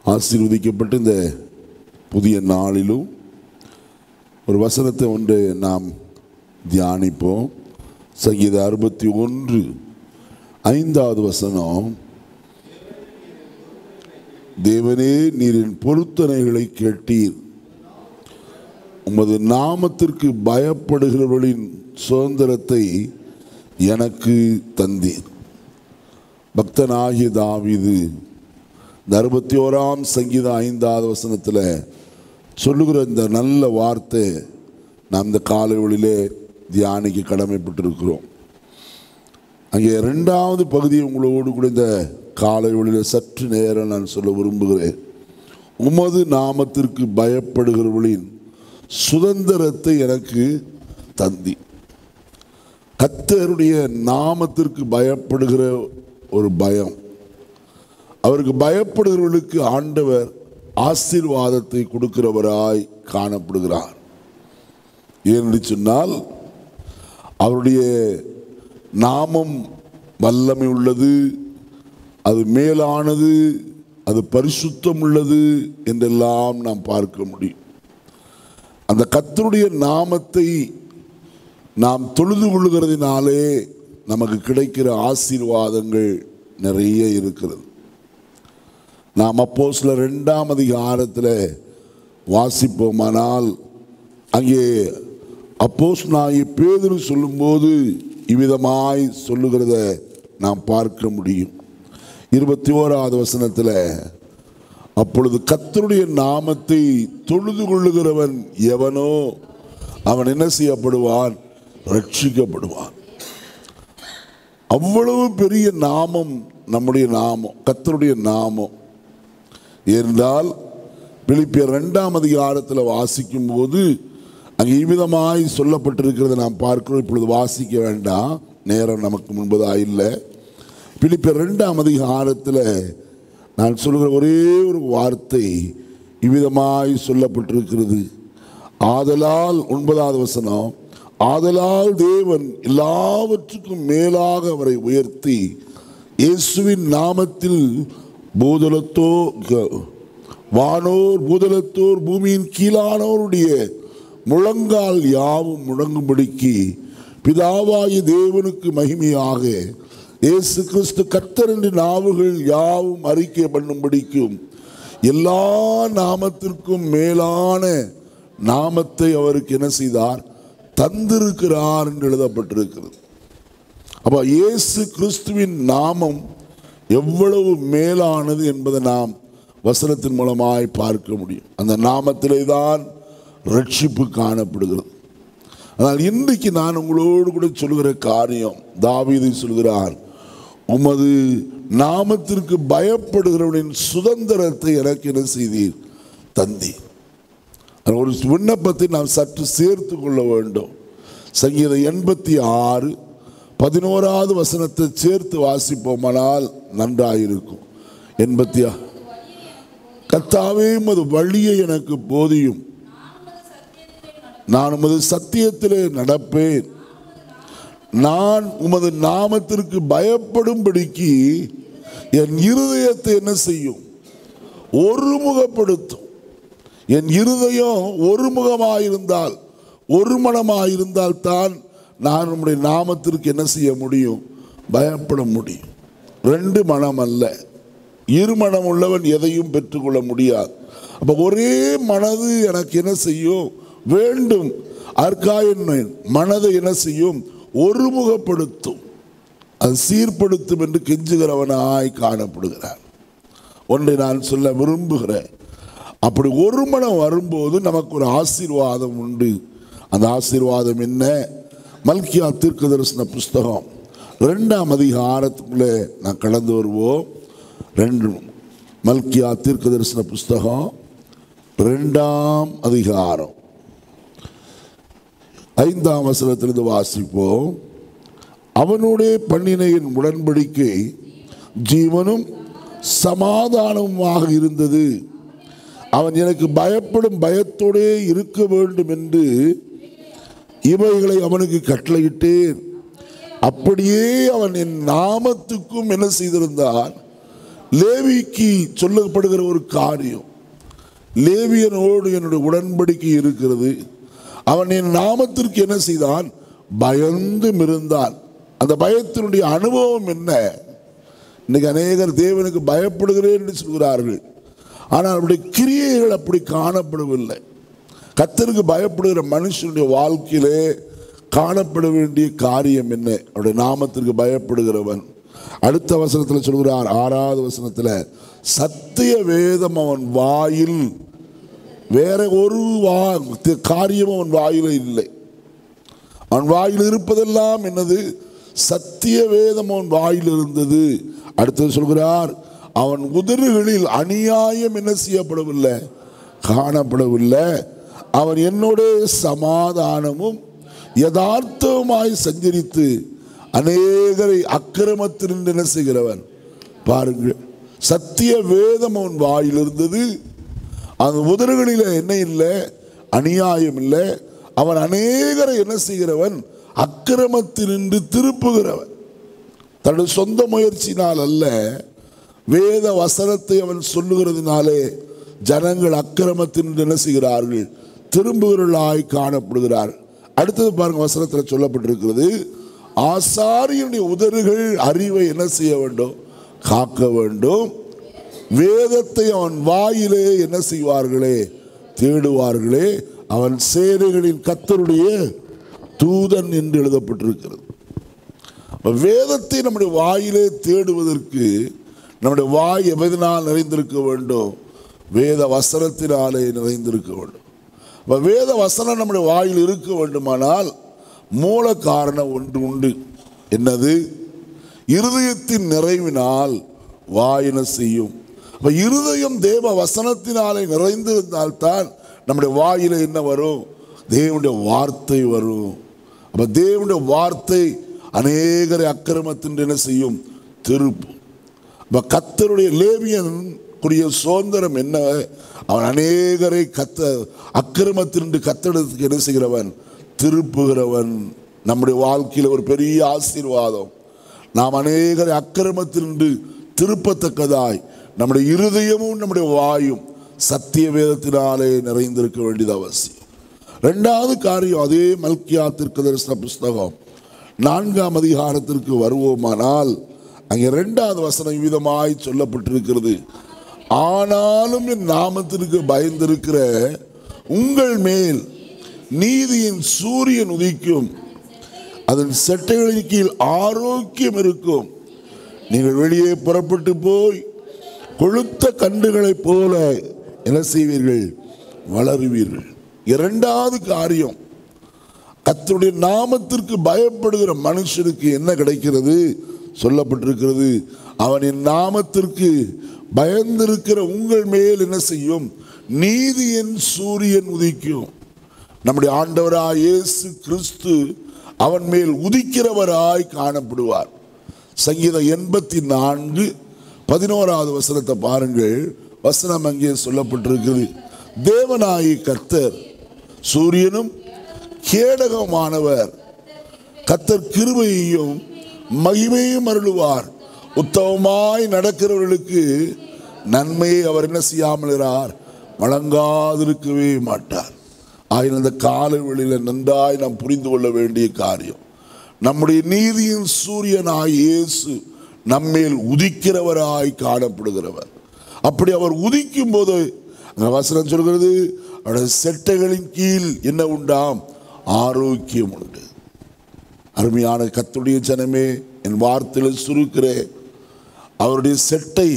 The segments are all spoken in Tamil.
ஆசீர்வதிக்கப்பட்ட இந்த புதிய நாளிலும் ஒரு வசனத்தை ஒன்று நாம் தியானிப்போம் சங்கீத அறுபத்தி ஒன்று ஐந்தாவது வசனம் தேவனே நீரின் பொருத்தனைகளை கேட்டீர் உமது நாமத்திற்கு பயப்படுகிறவர்களின் சுதந்திரத்தை எனக்கு தந்தீர் பக்தனாகிய தாவீது இந்த அறுபத்தி ஓராம் சங்கீத ஐந்தாவது வசனத்தில் சொல்லுகிற இந்த நல்ல வார்த்தை நாம் இந்த காலைவெளியிலே தியானிக்க கடமைப்பட்டிருக்கிறோம் அங்கே ரெண்டாவது பகுதி உங்களோடு கூட இந்த காலை வழியில் சற்று நேரம் நான் சொல்ல விரும்புகிறேன் உமது நாமத்திற்கு பயப்படுகிறவர்களின் சுதந்திரத்தை எனக்கு தந்தி கத்தருடைய நாமத்திற்கு பயப்படுகிற ஒரு பயம் அவருக்கு பயப்படுகிறவர்களுக்கு ஆண்டவர் ஆசீர்வாதத்தை கொடுக்கிறவராய் காணப்படுகிறார் ஏனென்று சொன்னால் அவருடைய நாமம் வல்லமை உள்ளது அது மேலானது அது பரிசுத்தம் உள்ளது என்றெல்லாம் நாம் பார்க்க முடியும் அந்த கத்தருடைய நாமத்தை நாம் தொழுது கொள்கிறதினாலே நமக்கு கிடைக்கிற ஆசீர்வாதங்கள் நிறைய இருக்கிறது நாம் அப்போ சில ரெண்டாம் அதிகாரத்தில் வாசிப்போமானால் அங்கே அப்போஸ் நாயி பேதுரு சொல்லும்போது இவ்விதமாய் சொல்லுகிறத நாம் பார்க்க முடியும் இருபத்தி ஓராவது வசனத்தில் அப்பொழுது கத்தருடைய நாமத்தை தொழுது கொள்ளுகிறவன் எவனோ அவன் என்ன செய்யப்படுவான் ரட்சிக்கப்படுவான் அவ்வளவு பெரிய நாமம் நம்முடைய நாமம் கத்தருடைய நாமம் என்றால் பிலிப்பியர் ரெண்டாம் அதிகாரத்தில் வாசிக்கும் போது அங்கே இவ்விதமாய் சொல்லப்பட்டிருக்கிறத நாம் பார்க்கிறோம் இப்பொழுது வாசிக்க வேண்டாம் நேரம் நமக்கு முன்பதாக இல்லை பிலிப்பியர் ரெண்டாம் அதிகாரத்தில் நான் சொல்கிற ஒரே ஒரு வார்த்தை இவ்விதமாய் சொல்லப்பட்டிருக்கிறது ஆதலால் ஒன்பதாவது வசனம் ஆதலால் தேவன் எல்லாவற்றுக்கும் மேலாக அவரை உயர்த்தி இயேசுவின் நாமத்தில் பூதலத்தோ வானோர் பூதலத்தோர் பூமியின் கீழானோருடைய முழங்கால் யாவும் முழங்கும்படிக்கு பிதாவாய தேவனுக்கு மகிமையாக இயேசு கிறிஸ்து கர்த்தர் என்று நாவுகள் யாவும் அறிக்கை பண்ணும்படிக்கும் எல்லா நாமத்திற்கும் மேலான நாமத்தை அவருக்கு என்ன செய்தார் தந்திருக்கிறார் என்று எழுதப்பட்டிருக்கிறது அப்போ இயேசு கிறிஸ்துவின் நாமம் எவ்வளவு மேலானது என்பதை நாம் வசனத்தின் மூலமாய் பார்க்க முடியும் அந்த நாமத்திலே தான் ரட்சிப்பு காணப்படுகிறது ஆனால் இன்றைக்கு நான் உங்களோடு கூட சொல்கிற காரியம் தாவீதை சொல்கிறார் உமது நாமத்திற்கு பயப்படுகிறவனின் சுதந்திரத்தை எனக்கு என்ன செய்தீர் தந்தீர் ஒரு விண்ணப்பத்தை நாம் சற்று சேர்த்து கொள்ள வேண்டும் சங்கீதம் எண்பத்தி ஆறு பதினோராவது வசனத்தை சேர்த்து வாசிப்போமானால் நன்றாயிருக்கும் எண்பத்தி ஆறு கத்தாவே உமது வழியை எனக்கு போதியும் நான் உமது சத்தியத்திலே நடப்பேன் நான் உமது நாமத்திற்கு பயப்படும்படிக்கு என் இருதயத்தை என்ன செய்யும் ஒருமுகப்படுத்தும் என் இருதயம் ஒருமுகமாயிருந்தால் ஒரு மனமாயிருந்தால் தான் நான் உம்முடைய நாமத்திற்கு என்ன செய்ய முடியும் பயப்பட முடியும் ரெண்டு மனம் அல்ல இரு மனம் உள்ளவன் எதையும் பெற்றுக்கொள்ள முடியாது அப்போ ஒரே மனது எனக்கு என்ன செய்யும் வேண்டும் அதற்காக மனதை என்ன செய்யும் ஒருமுகப்படுத்தும் அது சீர்படுத்தும் என்று கெஞ்சுகிறவனாய் காணப்படுகிறார் ஒன்றை நான் சொல்ல விரும்புகிறேன் அப்படி ஒரு மனம் வரும்போது நமக்கு ஒரு ஆசீர்வாதம் உண்டு அந்த ஆசீர்வாதம் என்ன மல்கியா தீர்க்க தரிசன புஸ்தகம் ரெண்டாம் அதிகாரத்துக்குள்ளே நான் கடந்து வருவோம் ரெண்டு மல்கியா தீர்க்க தரிசன புஸ்தகம் ரெண்டாம் அதிகாரம் ஐந்தாம் வசனத்திலிருந்து வாசிப்போம் அவனுடைய பண்ணினையின் உடன்படிக்கை ஜீவனும் சமாதானமுமாக இருந்தது அவன் எனக்கு பயப்படும் பயத்தோடே இருக்க வேண்டும் என்று இவைகளை அவனுக்கு கட்டளையிட்டேன் அப்படியே அவன் என் நாமத்துக்கும் என்ன செய்திருந்தான் லேவிக்கு சொல்லப்படுகிற ஒரு காரியம் லேவியனோடு என்னுடைய உடன்படிக்கை இருக்கிறது அவன் என் நாமத்திற்கு என்ன செய்தான் பயந்தும் இருந்தான் அந்த பயத்தினுடைய அனுபவம் என்ன இன்னைக்கு அநேகர் தேவனுக்கு பயப்படுகிறேன் என்று சொல்கிறார்கள் ஆனால் அவருடைய கிரியைகள் அப்படி காணப்படவில்லை கத்தருக்கு பயப்படுகிற மனுஷனுடைய வாழ்க்கையிலே காணப்பட வேண்டிய காரியம் என்ன அவருடைய நாமத்திற்கு பயப்படுகிறவன் அடுத்த வசனத்தில் சொல்கிறார் ஆறாவது வசனத்தில் சத்திய வேதம் அவன் வாயில் வேற ஒரு வா காரியம் அவன் வாயில இல்லை அவன் வாயில் இருப்பதெல்லாம் என்னது சத்திய வேதம் அவன் வாயில் இருந்தது அடுத்தது சொல்கிறார் அவன் உதறுகளில் அநியாயம் என்ன செய்யப்படவில்லை காணப்படவில்லை அவன் என்னோட சமாதானமும் யதார்த்தமாய் சஞ்சரித்து அநேகரை அக்கிரமத்தினின்று என்ன செய்கிறவன் பாருங்கள் சத்திய வேதம் அவன் வாயில் இருந்தது அந்த உதறுகளில் என்ன இல்லை அநியாயம் இல்லை அவன் அநேகரை என்ன செய்கிறவன் அக்கிரமத்தினின்று திருப்புகிறவன் தன்னுடைய சொந்த முயற்சினால் அல்ல வேத வசனத்தை அவன் சொல்லுகிறதுனாலே ஜனங்கள் அக்கிரமத்தினின்று என்ன செய்கிறார்கள் திரும்புகிறவர்களாய் காணப்படுகிறார் அடுத்தது பாருங்க வசனத்தில் சொல்லப்பட்டிருக்கிறது ஆசாரியனுடைய உதறுகள் அறிவை என்ன செய்ய வேண்டும் காக்க வேண்டும் வேதத்தை அவன் வாயிலே என்ன செய்வார்களே தேடுவார்களே அவன் சேனைகளின் கத்தருடைய தூதன் என்று எழுதப்பட்டிருக்கிறது அப்ப வேதத்தை நம்முடைய வாயிலே தேடுவதற்கு நம்முடைய வாய் எவதனால் நிறைந்திருக்க வேண்டும் வேத வசனத்தினாலே நிறைந்திருக்க வேண்டும் அப்ப வேத வசனம் நம்முடைய வாயில் இருக்க வேண்டுமானால் மூல காரணம் ஒன்று உண்டு என்னது இருதயத்தின் நிறைவினால் வாயின செய்யும் அப்ப இருதயம் தேவ வசனத்தினாலே நிறைந்திருந்தால்தான் நம்முடைய வாயில என்ன வரும் தேவனுடைய வார்த்தை வரும் அப்ப தேவனுடைய வார்த்தை அநேகரை அக்கிரமத்தின் என்ன செய்யும் திருப்பும் அப்ப கத்தருடைய லேவியன் கூடிய சுதந்திரம் என்ன அவன் அநேகரை கத்த அக்கிரமத்தின்று கத்தடத்துக்கு என்ன செய்கிறவன் திருப்புகிறவன் நம்முடைய வாழ்க்கையில் ஒரு பெரிய ஆசீர்வாதம் நாம் அநேகரை அக்கிரமத்தின்று திருப்பத்தக்கதாய் நம்முடைய இருதயமும் நம்முடைய வாயும் சத்திய வேதத்தினாலே நிறைந்திருக்க வேண்டியது அவசியம் ரெண்டாவது காரியம் அதே மல்கியா தரிசன புஸ்தகம் நான்காம் அதிகாரத்திற்கு வருவோமானால் அங்கே ரெண்டாவது வசனம் விதமாய் சொல்லப்பட்டிருக்கிறது ஆனாலும் என் நாமத்திற்கு பயந்திருக்கிற உங்கள் மேல் நீதியின் சூரியன் உதிக்கும் அதன் செட்டைகளின் கீழ் ஆரோக்கியம் இருக்கும் நீங்கள் வெளியே புறப்பட்டு போய் கொழுத்த கண்டுகளைப் போல என்ன செய்வீர்கள் வளருவீர்கள் இரண்டாவது காரியம் கர்த்தருடைய நாமத்திற்கு பயப்படுகிற மனுஷனுக்கு என்ன கிடைக்கிறது சொல்லப்பட்டிருக்கிறது அவனின் நாமத்திற்கு பயந்திருக்கிற உங்கள் மேல் என்ன செய்யும் நீதியின் சூரியன் உதிக்கும் நம்முடைய ஆண்டவராய் இயேசு கிறிஸ்து அவன் மேல் உதிக்கிறவராய் காணப்படுவார் சங்கீதம் எண்பத்தி நான்கு பதினோராவது வசனத்தை பாருங்கள் வசனம் அங்கே சொல்லப்பட்டிருக்கிறது தேவனாயி கர்த்தர் சூரியனும் கேடகமானவர் கர்த்தர் கிருபையையும் மகிமையும் அருளுவார் உத்தமமாய் நடக்கிறவர்களுக்கு நன்மையை அவர் என்ன செய்யாமல் இருக்கிறார் வழங்காதிருக்கவே மாட்டார் ஆகின அந்த காலை வெளியில் நன்றாய் நாம் புரிந்து கொள்ள வேண்டிய காரியம் நம்முடைய நீதியின் சூரியனாய் இயேசு நம்மேல் உதிக்கிறவராய் காணப்படுகிறவர் அப்படி அவர் உதிக்கும் போது அந்த வசனம் சொல்கிறது அவருடைய செட்டைகளின் கீழ் என்ன உண்டாம் ஆரோக்கியம் உண்டு அருமையான கத்துடைய ஜனமே என் வார்த்தையில் சுருக்கிறேன் அவருடைய செட்டை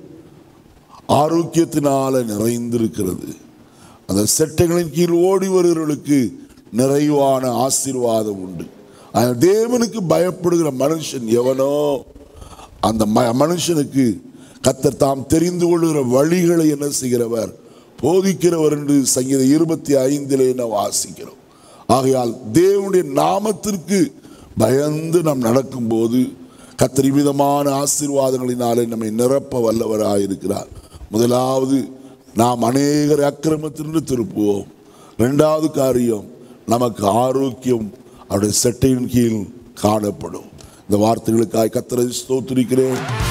ஆரோக்கியத்தினால நிறைந்திருக்கிறது அந்த செட்டைகளின் கீழ் ஓடி வருகிறவர்களுக்கு நிறைவான ஆசீர்வாதம் உண்டு ஆனால் தேவனுக்கு பயப்படுகிற மனுஷன் எவனோ அந்த ம- மனுஷனுக்கு கத்தர் தாம் தெரிந்து கொள்கிற வழிகளை என்ன செய்கிறவர் போதிக்கிறவர் என்று சங்கீதம் இருபத்தி ஐந்திலே நாம் வாசிக்கிறோம் ஆகையால் தேவனுடைய நாமத்திற்கு பயந்து நாம் நடக்கும்போது கத்தரி விதமான ஆசீர்வாதங்களினாலே நம்மை நிரப்ப வல்லவராயிருக்கிறார் முதலாவது நாம் அநேகர் அக்கிரமத்திலிருந்து திருப்புவோம் ரெண்டாவது காரியம் நமக்கு ஆரோக்கியம் அவருடைய செட்டையின் கீழ் காணப்படும் இந்த வார்த்தைகளுக்காய் கத்தரை ஸ்தோத்திரிக்கிறேன்